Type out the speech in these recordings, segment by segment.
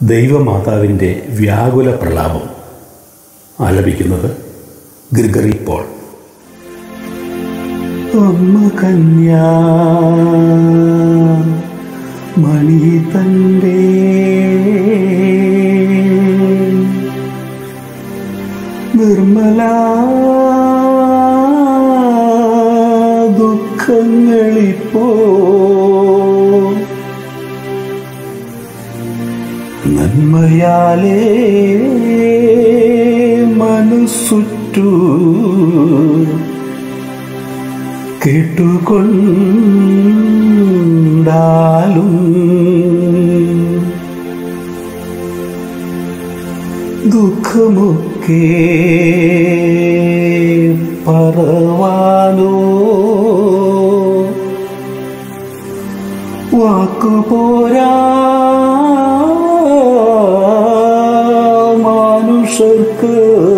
ദൈവമാതാവിൻ്റെ വ്യാകുല പ്രലാപം ആലപിക്കുന്നത് Gregory Paul അമ്മ കന്യാ മണി തൻ്റെ നിർമ്മല ദുഃഖങ്ങളിപ്പോ നന്മയാലേ മനസ്സുറ്റു കേട്ടുകൊണ്ടാലും ദുഃഖമൊക്കെ പറവാനോ വാക്കുപോരാ മാനുഷർക്ക്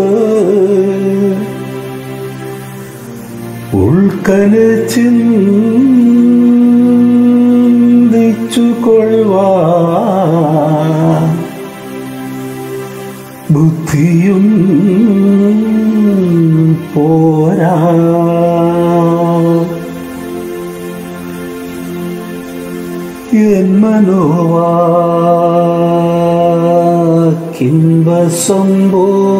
ഉൾക്കന ചിന്തിച്ചു കൊള്ളുവാ ബുദ്ധിയും പോരാ എന്മനോവാക്കിൻവസമ്പോ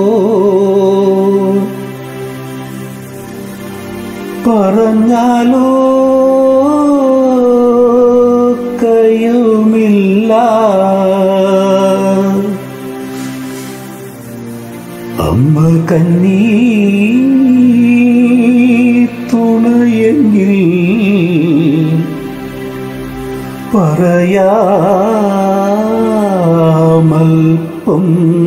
പറഞ്ഞാലോ കയുമില്ല അമ്മ കന്നീ തുണയെങ്കിൽ പറയാമൽപ്പം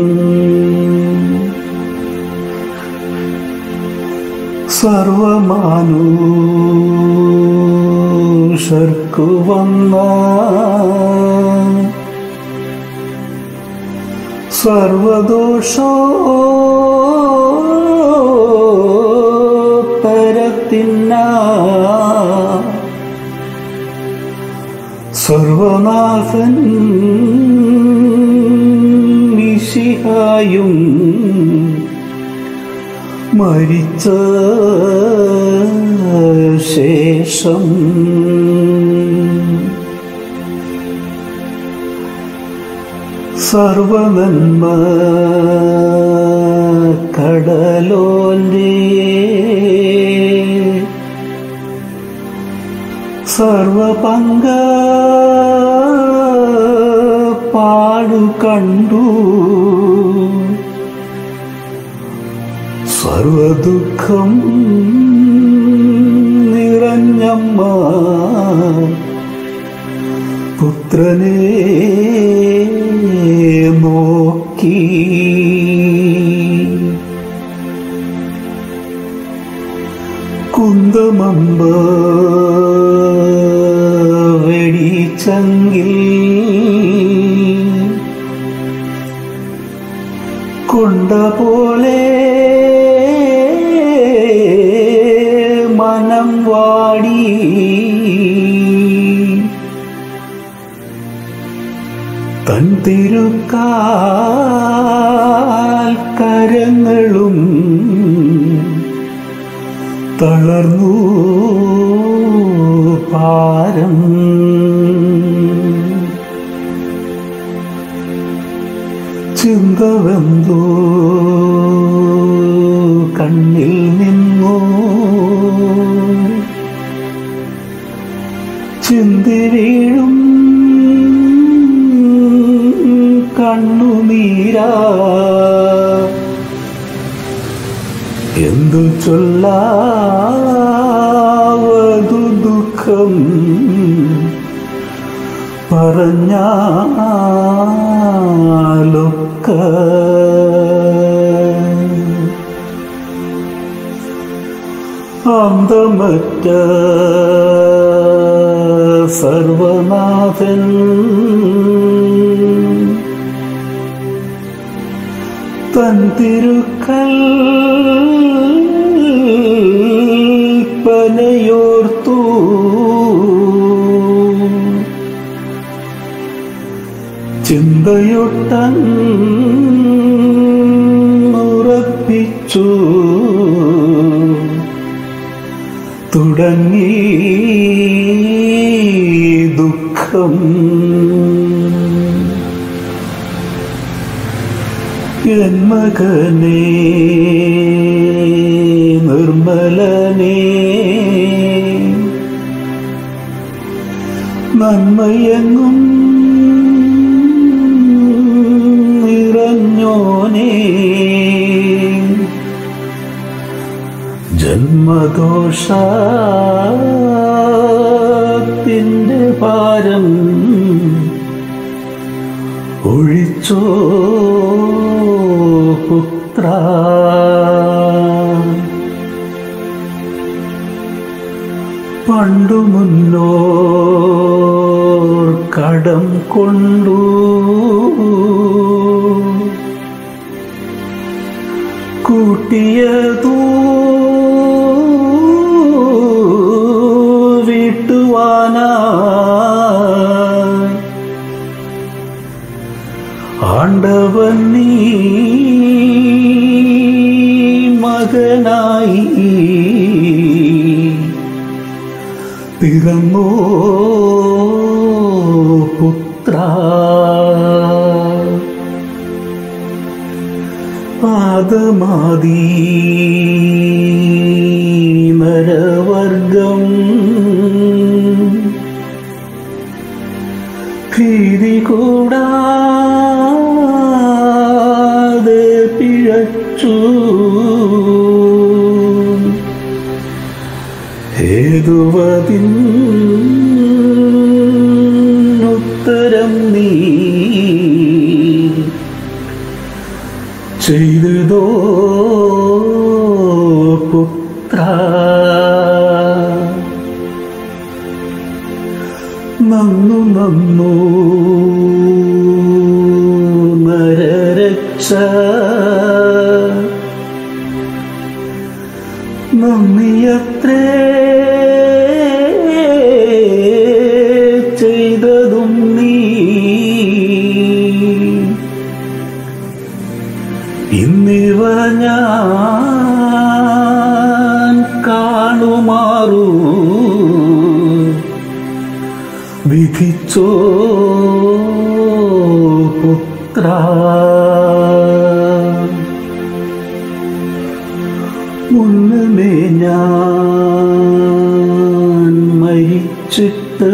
സർവമാനുഷർക്കു വന്ന സർവദോഷോ പരത്തിന്ന സർവനാഥൻ നിശിഹായും മരിച്ച ശേഷം സർവനന്മ കടലോന്റെ സർവപങ്ക പാടു കണ്ടു സർവദുഃഖം നിറഞ്ഞമ്മ പുത്രനെ നോക്കി കുന്തമമ്പ വെടിച്ചങ്കിൽ കൊണ്ട പോലെ മനം വാടി തൻ തിരുക്കാൽ കരങ്ങളും തളർന്നു പാരം ചിന്തവെന്തോ കണ്ണിൽ നിന്നു ചിന്തി വീഴും കണ്ണുനീരാ എന്തു ചൊല്ലാവതു ദുഃഖം പറഞ്ഞാലൊക്ക അന്തമറ്റ സർവനാഥൻ തൻ തിരുക്കൽ പനയോർത്തു ചിന്തയൊട്ടൻ ഉറപ്പിച്ചു തുടങ്ങി ദുഃഖം എൻ മകനേ നിർമ്മലനേ നന്മയെങ്ങും നിറഞ്ഞോനേ ജന്മദോഷത്തിൻ്റെ ഭാരം ഒഴിച്ചോ പുത്ര പണ്ടു മുന്നോ കടം കൊണ്ടു കൂട്ടിയതൂ വീട്ടുവാനായി ആണ്ടവൻ നീ മകനായി പിറന്നോ പുത്ര ആദമാദി നരവർഗം ഭീതി കൂടാതെ പിഴച്ചു ഹേതുവതിൻ ഉത്തരം നീ ചെയ്തതോ പുത്ര നന്നു നന്നു നരരക്ഷ നന്ദിയത്രേ ചെയ്തതും നീ ഇന്നിവ ഞാൻ കാണുമാറൂ വിധിച്ചോ പുത്ര മുന്നമേ ഞാൻ മരിച്ചിട്ട്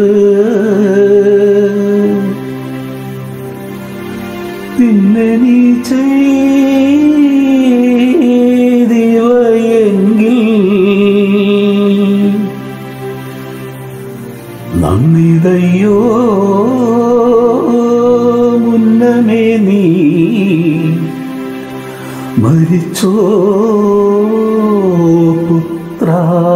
പിന്നെ നീ ചെയ്തിവയെങ്കിൽ നന്ദിതയോ മുന്നമേ നീ മരിച്ചോ പുത്ര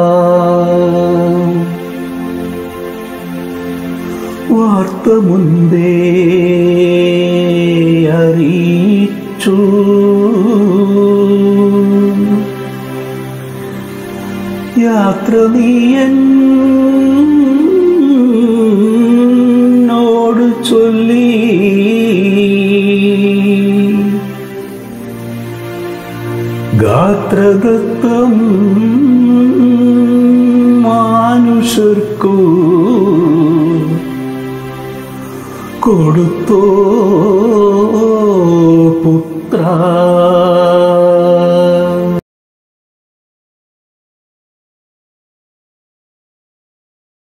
വാർത്ത മുൻപേ അറിയിച്ചു യാത്ര നീയനോട് ചൊല്ലി ഗാത്രദത്തം മാനുഷർക്കു കൊടുത്തോ പുത്ര